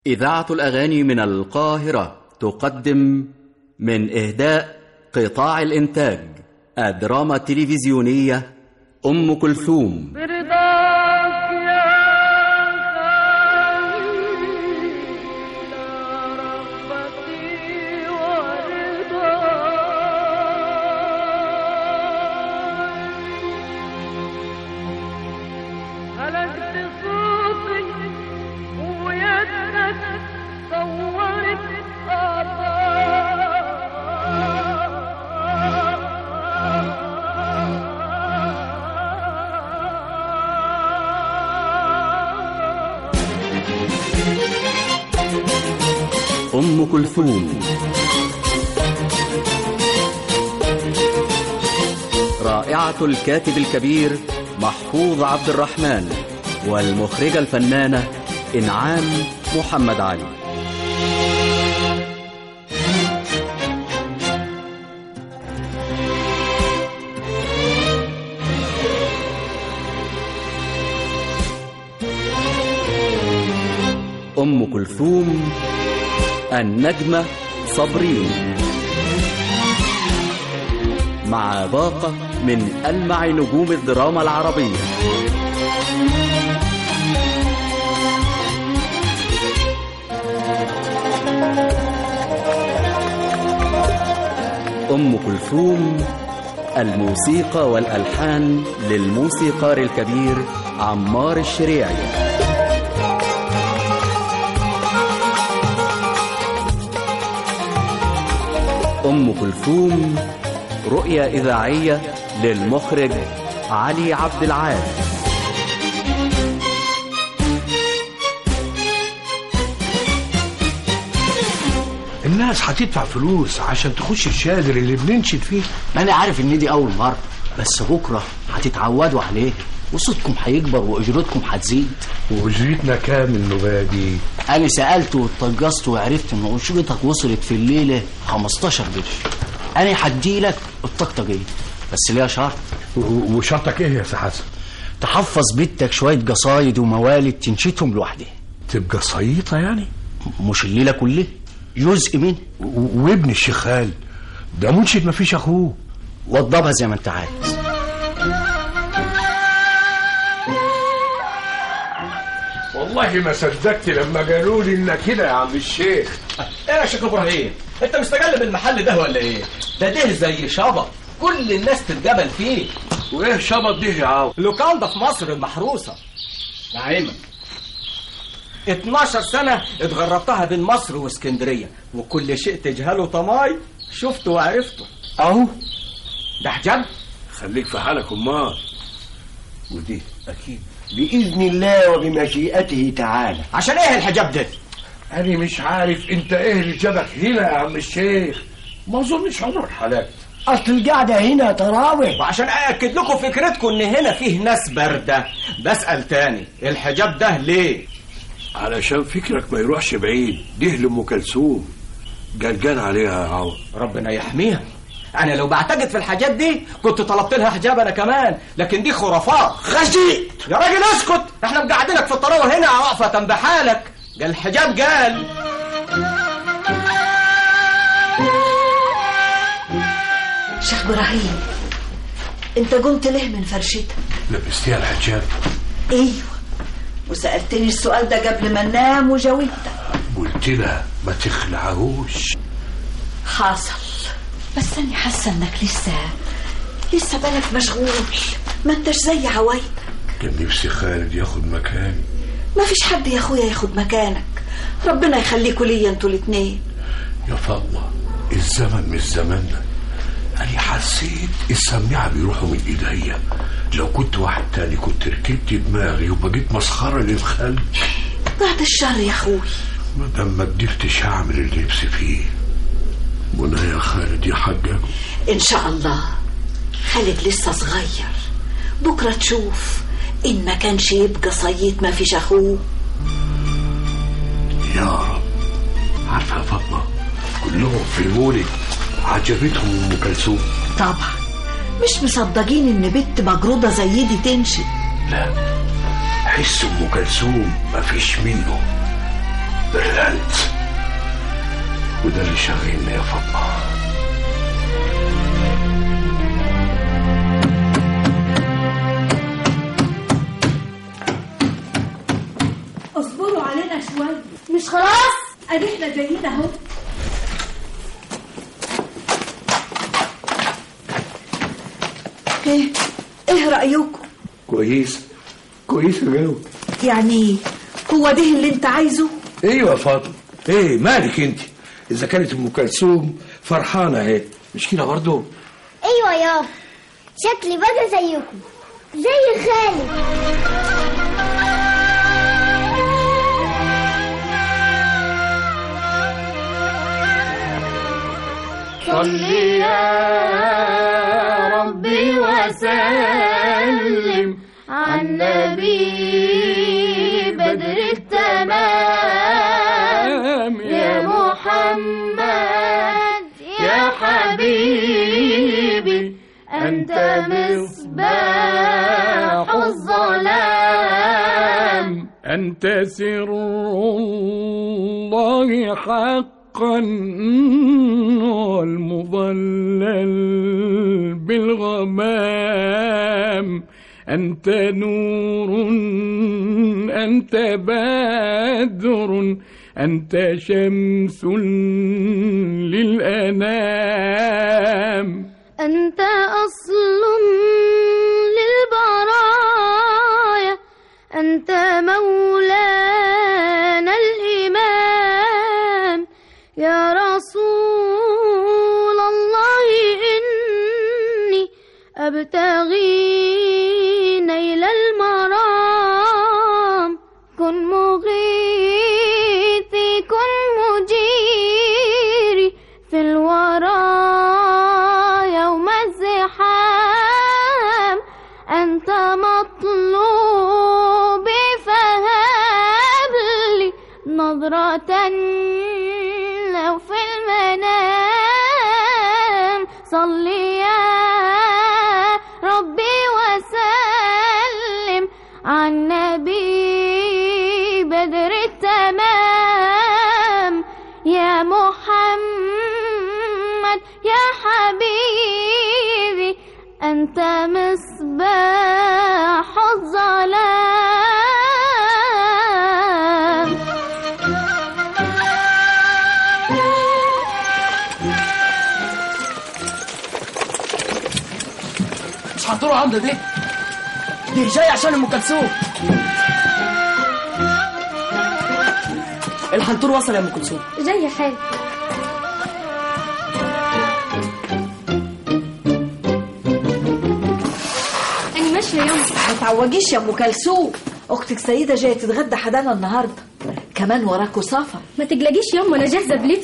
إذاعة الأغاني من القاهرة تقدم من إهداء قطاع الإنتاج الدراما التلفزيونية أم كلثوم برضاك يا خليل رغبتي ورضاي هلكت صوتي ويدك صورت أم كلثوم رائعة الكاتب الكبير محفوظ عبد الرحمن والمخرجة الفنانة إنعام محمد علي أم كلثوم النجمة صابرين مع باقة من ألمع نجوم الدراما العربية أم كلثوم الموسيقى والألحان للموسيقار الكبير عمار الشريعي أم كلثوم رؤية إذاعية للمخرج علي عبد العال الناس هتدفع فلوس عشان تخش الشادر اللي بننشد فيه ما انا عارف ان دي اول مره بس بكره هتتعودوا عليه وصوتكم هيكبر واجرتكم هتزيد واجرتنا كام النوبه دي انا سالت واتجصت وعرفت ان اجرتك وصلت في الليله 15 قرش انا هديلك الطقطقيه بس ليها شرط و- وشرطك ايه يا سي حسن تحفظ بنتك شويه قصايد وموالد تنشدهم لوحدها تبقى صييطه يعني مش الليله كلها جزء منه و- وابن الشيخال ده منشد مفيش اخوه وضبها زي ما انت عايز والله ما صدقت لما قالوا لي انك كده يا عم الشيخ ايه يا شيخ ابراهيم انت مستقل بالمحل ده ولا ايه ده ده زي شبط كل الناس تتجبل فيه وايه شبط دي يا عم لوكان ده في مصر المحروسه نعيمك 12 سنة اتغربتها بين مصر واسكندرية وكل شيء تجهله طماي شفته وعرفته اهو ده حجاب خليك في حالك امال ودي اكيد بإذن الله وبمشيئته تعالى عشان ايه الحجاب ده انا مش عارف انت ايه اللي جابك هنا يا عم الشيخ ما اظنش عمرك حلقت أصل القعدة هنا تراوح وعشان أأكد لكم فكرتكم إن هنا فيه ناس باردة بسأل تاني الحجاب ده ليه؟ علشان فكرك ما يروحش بعيد دي لام كلثوم جلجان عليها يا عوض ربنا يحميها أنا لو بعتقد في الحاجات دي كنت طلبت لها حجاب أنا كمان لكن دي خرافات خشيت يا راجل اسكت احنا مقعدينك في الطراوة هنا واقفة بحالك قال الحجاب قال شيخ ابراهيم انت قمت ليه من فرشتك لبستيها الحجاب ايوه وسالتني السؤال ده قبل ما انام وجاوبتك قلت لها ما تخلعهوش حاصل بس انا حاسه انك لسه لسه بالك مشغول ما انتش زي عوايدك كان نفسي خالد ياخد مكاني ما فيش حد يا اخويا ياخد مكانك ربنا يخليكوا ليا انتوا الاتنين يا فاطمة الزمن مش زماننا أنا حسيت السماعة بيروحوا من إيديا لو كنت واحد تاني كنت ركبت دماغي وبقيت مسخرة للخلق بعد الشر يا اخوي ما دام ما قدرتش أعمل اللي نفسي فيه منى يا خالد يا حجاج ان شاء الله خالد لسه صغير بكره تشوف ان ما كانش يبقى صيد ما فيش اخوه يا رب عارفة يا فاطمة كلهم في مولد عجبتهم أم كلثوم طبعا مش مصدقين ان بنت مجرودة زي دي تنشد لا حس ام كلثوم مفيش منه بريلانت وده اللي شاغلني يا فاطمه اصبروا علينا شوية مش خلاص ادي احنا جايين اهو ايه ايه رأيكم كويس كويس جو يعني هو ده اللي انت عايزه ايوه يا فاطمه ايه مالك انت اذا كانت ام كلثوم فرحانه اهي مش كده برضه ايوه يابا شكلي بقى زيكم زي خالد صل يا ربي وسلم على النبي بدر التمام يا محمد يا حبيبي أنت مصباح الظلام أنت سر الله حقا والمضلل بالغمام أنت نور أنت بدر أنت شمس للأنام أنت أصل للبرايا أنت مولانا الإمام يا رسول الله إني أبتغي نيل المرام كن مغيثي كن مجيري في الورى يوم الزحام أنت مطلوبي فهب لي نظرة لو في المنام صل يا ربي وسلم على النبي بدر التمام يا محمد يا حبيبي أنت مصباح الظلام مش هتروح عند دي دي جاي عشان ام كلثوم الحنطور وصل يا ام كلثوم جاي يا خالد أنا ماشية يا يوم ما تعوجيش يا ام كلثوم اختك سيده جايه تتغدى حدانا النهارده كمان وراكوا سفر ما تقلقيش يا أم أنا جاهزة بلبس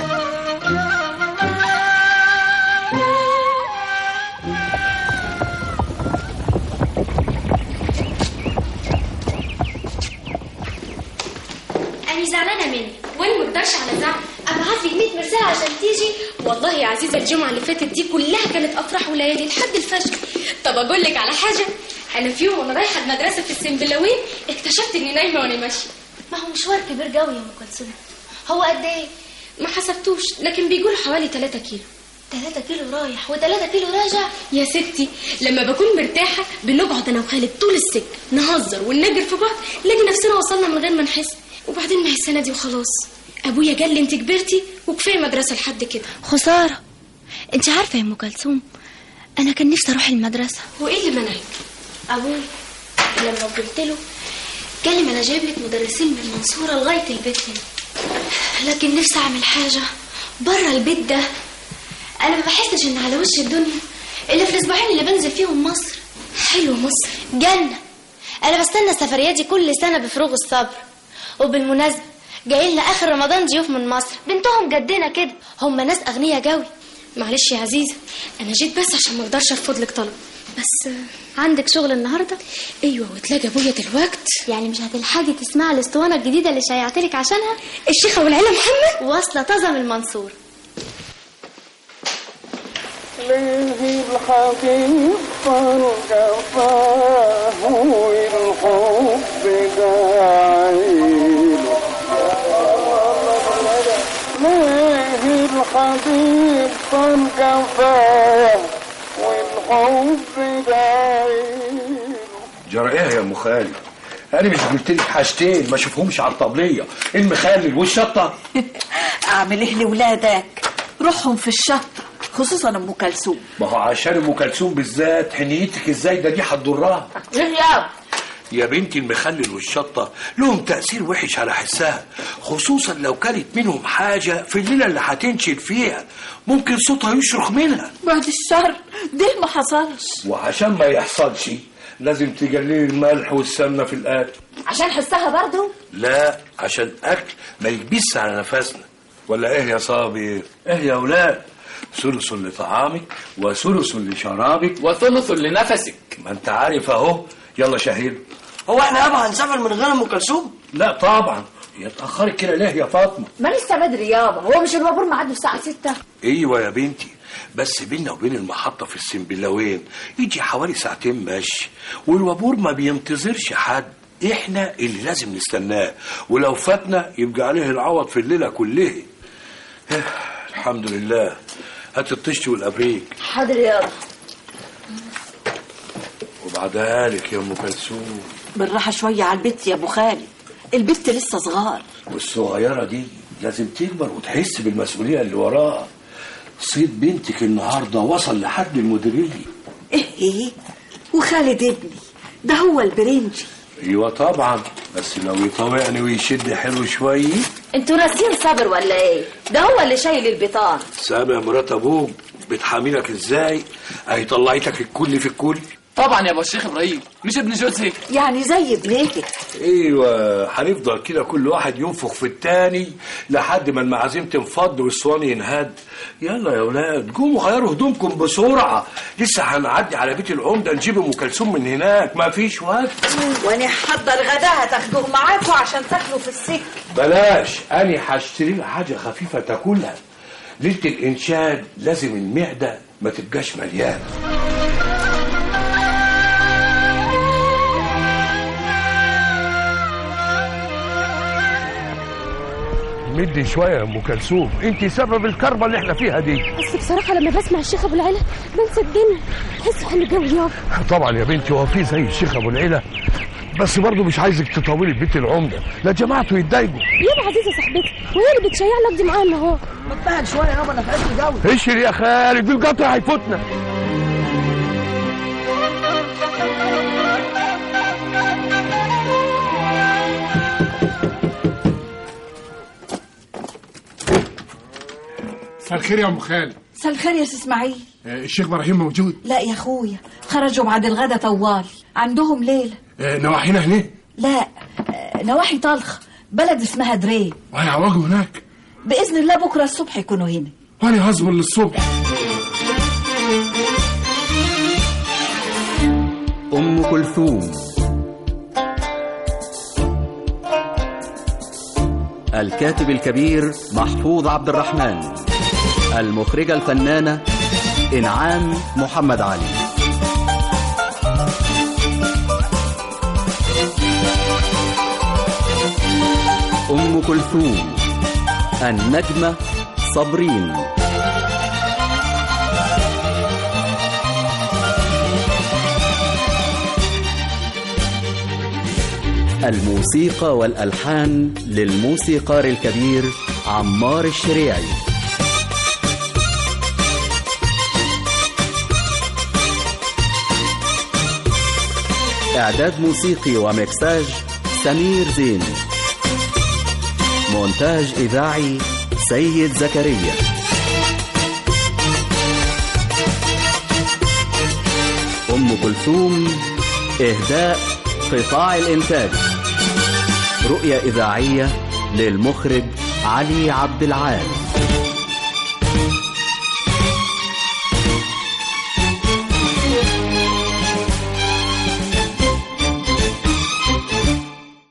أنا زعلانة مني وأنا مقدرش على زعل أبعت لك 100 مرسال عشان تيجي والله يا عزيزة الجمعة اللي فاتت دي كلها كانت أفراح وليالي لحد الفجر طب أقول لك على حاجة أنا في يوم وأنا رايحة المدرسة في السنبلاوين اكتشفت إني نايمة وأنا ماشية ما هو مشوار كبير قوي يا أم كلثوم هو قد إيه؟ ما حسبتوش لكن بيقولوا حوالي 3 كيلو 3 كيلو رايح و3 كيلو راجع يا ستي لما بكون مرتاحة بنقعد أنا وخالد طول السكة نهزر وننجر في بعض نلاقي نفسنا وصلنا من غير ما نحس وبعدين ما هي السنة دي وخلاص أبويا قال لي أنت كبرتي وكفاية مدرسة لحد كده خسارة انت عارفة يا ام كلثوم انا كان نفسي اروح المدرسة وايه اللي منعك ابوي لما قلت له قال لي ما انا جايب لك مدرسين من المنصوره لغايه البيت هنا لكن نفسي اعمل حاجه بره البيت ده انا ما بحسش ان على وش الدنيا الا في الاسبوعين اللي بنزل فيهم مصر حلو مصر جنة انا بستنى السفريات دي كل سنة بفروغ الصبر وبالمناسبة جاي لنا اخر رمضان ضيوف من مصر بنتهم جدنا كده هم ناس اغنياء جوي معلش يا عزيزه انا جيت بس عشان ما اقدرش ارفض لك طلب بس آه، عندك شغل النهارده ايوه وتلاقي ابويا دلوقت يعني مش هتلحقي تسمعي الاسطوانة الجديدة اللي شيعتلك عشانها الشيخة والعيلة محمد واصلة طازة من المنصور ليه الحبيب فرق فاه والحب داعي الحبيب صار كفاية والحب دايم جرى ايه يا ام خالد انا مش قلت لك حاجتين ما اشوفهمش على الطبليه المخلل والشطه اعمل ايه لولادك روحهم في الشط خصوصا ام كلثوم ما هو عشان ام كلثوم بالذات حنيتك ازاي ده دي هتضرها ايه يا يا بنتي المخلل والشطه لهم تاثير وحش على حسها خصوصا لو كانت منهم حاجه في الليله اللي هتنشل فيها ممكن صوتها يشرخ منها بعد الشر ده ما حصلش وعشان ما يحصلش لازم تقللي الملح والسمنه في الاكل عشان حسها برضو لا عشان الاكل ما يكبس على نفسنا ولا ايه يا صابر ايه يا اولاد ثلث لطعامك وثلث لشرابك وثلث لنفسك ما انت عارف اهو يلا شهيد هو احنا يابا هنسافر من غير ام كلثوم لا طبعا يا اتاخرت كده ليه يا فاطمه ما لسه بدري يابا هو مش الوابور ميعاده الساعه 6 ايوه يا بنتي بس بينا وبين المحطة في السنبلاوين يجي حوالي ساعتين مشي والوابور ما بينتظرش حد احنا اللي لازم نستناه ولو فاتنا يبقى عليه العوض في الليلة كلها إيه، الحمد لله هات الطشت والابريق حاضر يابا وبعدها لك يا ام كلثوم بالراحه شويه على البيت يا ابو خالد البت لسه صغار والصغيرة دي لازم تكبر وتحس بالمسؤولية اللي وراها صيت بنتك النهاردة وصل لحد المديرية ايه ايه وخالد ابني ده هو البرنجي ايوه طبعا بس لو يطوعني ويشد حلو شويه انتوا ناسيين صابر ولا ايه ده هو اللي شايل البطان سامع مرات ابوك بتحاملك ازاي اهي طلعتك الكل في الكل طبعا يا ابو الشيخ ابراهيم مش ابن جوزك يعني زي ابنتك ايوه هنفضل كده كل واحد ينفخ في التاني لحد ما المعازيم تنفض والصوان ينهد يلا يا ولاد قوموا غيروا هدومكم بسرعه لسه هنعدي على بيت العمده نجيب ام كلثوم من هناك ما فيش وقت وانا حضر غداها تاخدوه معاكم عشان تاكلوا في السكه بلاش انا هشتري لها حاجه خفيفه تاكلها ليله الانشاد لازم المعده ما تبقاش مليانه مدي شويه يا ام كلثوم انت سبب الكربه اللي احنا فيها دي بس بصراحة لما بسمع الشيخ أبو العلا بنسى الدنيا بحس حلو جو يابا طبعا يا بنتي هو في زي الشيخ ابو العيله بس برضه مش عايزك تطولي بيت العمده لا جماعته يتضايقوا يابا عزيزة صاحبتي وهي اللي بتشيع لي أقضي معاها النهار ما تبعد شويه يابا انا في عز الجو اشري يا خالد القطر هيفوتنا مساء الخير يا ام خالد مساء الخير يا سي اسماعيل آه، الشيخ ابراهيم موجود لا يا اخويا خرجوا بعد الغدا طوال عندهم ليله آه، نواحينا هنا لا آه، نواحي طلخ بلد اسمها دري وهيعوجوا هناك باذن الله بكره الصبح يكونوا هنا وانا هصبر للصبح أم كلثوم الكاتب الكبير محفوظ عبد الرحمن المخرجة الفنانة إنعام محمد علي أم كلثوم النجمة صابرين الموسيقى والألحان للموسيقار الكبير عمار الشريعي إعداد موسيقي ومكساج سمير زين مونتاج إذاعي سيد زكريا أم كلثوم إهداء قطاع الإنتاج رؤية إذاعية للمخرج علي عبد العال